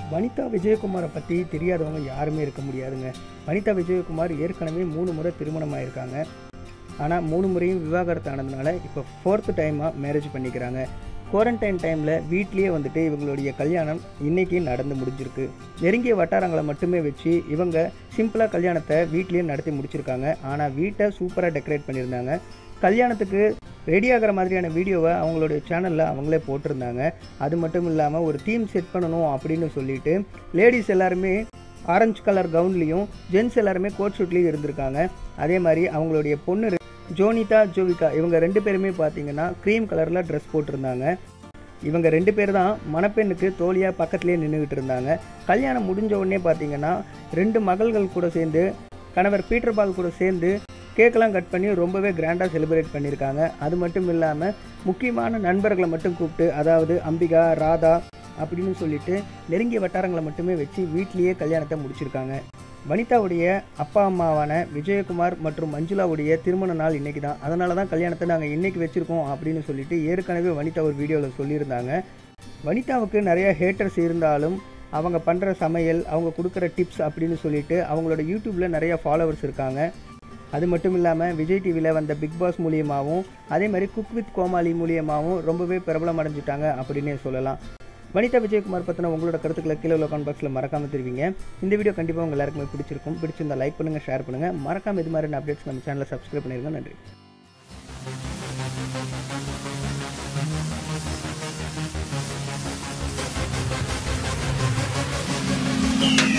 வனிதா விஜயகுமாரை பற்றி தெரியாதவங்க யாருமே இருக்க முடியாதுங்க வனிதா விஜயகுமார் ஏற்கனவே மூணு முறை திருமணம் ஆயிருக்காங்க ஆனால் மூணு முறையும் விவாகரத்து ஆனதுனால இப்போ ஃபோர்த்து டைமாக மேரேஜ் பண்ணிக்கிறாங்க குவாரண்டைன் டைமில் வீட்லேயே வந்துட்டு இவங்களுடைய கல்யாணம் இன்றைக்கி நடந்து முடிஞ்சிருக்கு நெருங்கிய வட்டாரங்களை மட்டுமே வச்சு இவங்க சிம்பிளாக கல்யாணத்தை வீட்லேயே நடத்தி முடிச்சிருக்காங்க ஆனால் வீட்டை சூப்பராக டெக்கரேட் பண்ணியிருந்தாங்க கல்யாணத்துக்கு ரெடி ஆகிற மாதிரியான வீடியோவை அவங்களுடைய சேனலில் அவங்களே போட்டிருந்தாங்க அது மட்டும் இல்லாமல் ஒரு தீம் செட் பண்ணணும் அப்படின்னு சொல்லிட்டு லேடிஸ் எல்லாருமே ஆரஞ்சு கலர் கவுன்லேயும் ஜென்ஸ் எல்லாருமே கோட் ஷூட்லேயும் இருந்திருக்காங்க அதே மாதிரி அவங்களுடைய பொண்ணு ரெ- ஜோனிதா ஜோவிகா இவங்க ரெண்டு பேருமே பார்த்தீங்கன்னா க்ரீம் கலரில் ட்ரெஸ் போட்டிருந்தாங்க இவங்க ரெண்டு பேர் தான் மணப்பெண்ணுக்கு தோழியாக பக்கத்துலேயே நின்றுக்கிட்டு இருந்தாங்க கல்யாணம் முடிஞ்ச உடனே பார்த்தீங்கன்னா ரெண்டு மகள்கள் கூட சேர்ந்து கணவர் பீட்டர் பால் கூட சேர்ந்து கேக்கெல்லாம் கட் பண்ணி ரொம்பவே கிராண்டாக செலிப்ரேட் பண்ணியிருக்காங்க அது மட்டும் இல்லாமல் முக்கியமான நண்பர்களை மட்டும் கூப்பிட்டு அதாவது அம்பிகா ராதா அப்படின்னு சொல்லிட்டு நெருங்கிய வட்டாரங்களை மட்டுமே வச்சு வீட்லேயே கல்யாணத்தை முடிச்சிருக்காங்க வனிதாவுடைய அப்பா அம்மாவான விஜயகுமார் மற்றும் மஞ்சுளாவுடைய திருமண நாள் இன்னைக்கு தான் அதனால தான் கல்யாணத்தை நாங்கள் இன்னைக்கு வச்சுருக்கோம் அப்படின்னு சொல்லிட்டு ஏற்கனவே வனிதா ஒரு வீடியோவில் சொல்லியிருந்தாங்க வனிதாவுக்கு நிறைய ஹேட்டர்ஸ் இருந்தாலும் அவங்க பண்ணுற சமையல் அவங்க கொடுக்குற டிப்ஸ் அப்படின்னு சொல்லிட்டு அவங்களோட யூடியூப்பில் நிறைய ஃபாலோவர்ஸ் இருக்காங்க அது மட்டும் இல்லாமல் விஜய் டிவியில் வந்த பிக் பாஸ் மூலியமாகவும் அதே மாதிரி குக் வித் கோமாளி மூலியமாகவும் ரொம்பவே பிரபலம் அடைஞ்சிட்டாங்க அப்படின்னே சொல்லலாம் வனிதா விஜயகுமார் பற்றின உங்களோட கருத்துக்களை கீழே உள்ள கமெண்ட் பாக்ஸில் மறக்காமல் தெரிவிங்க இந்த வீடியோ கண்டிப்பாக உங்கள் எல்லாருக்குமே பிடிச்சிருக்கும் பிடிச்சிருந்தா லைக் பண்ணுங்கள் ஷேர் பண்ணுங்கள் மறக்காம இது மாதிரியான அப்டேட்ஸ் நம்ம சேனலை சப்ஸ்கிரைப் பண்ணிருங்க நன்றி Thank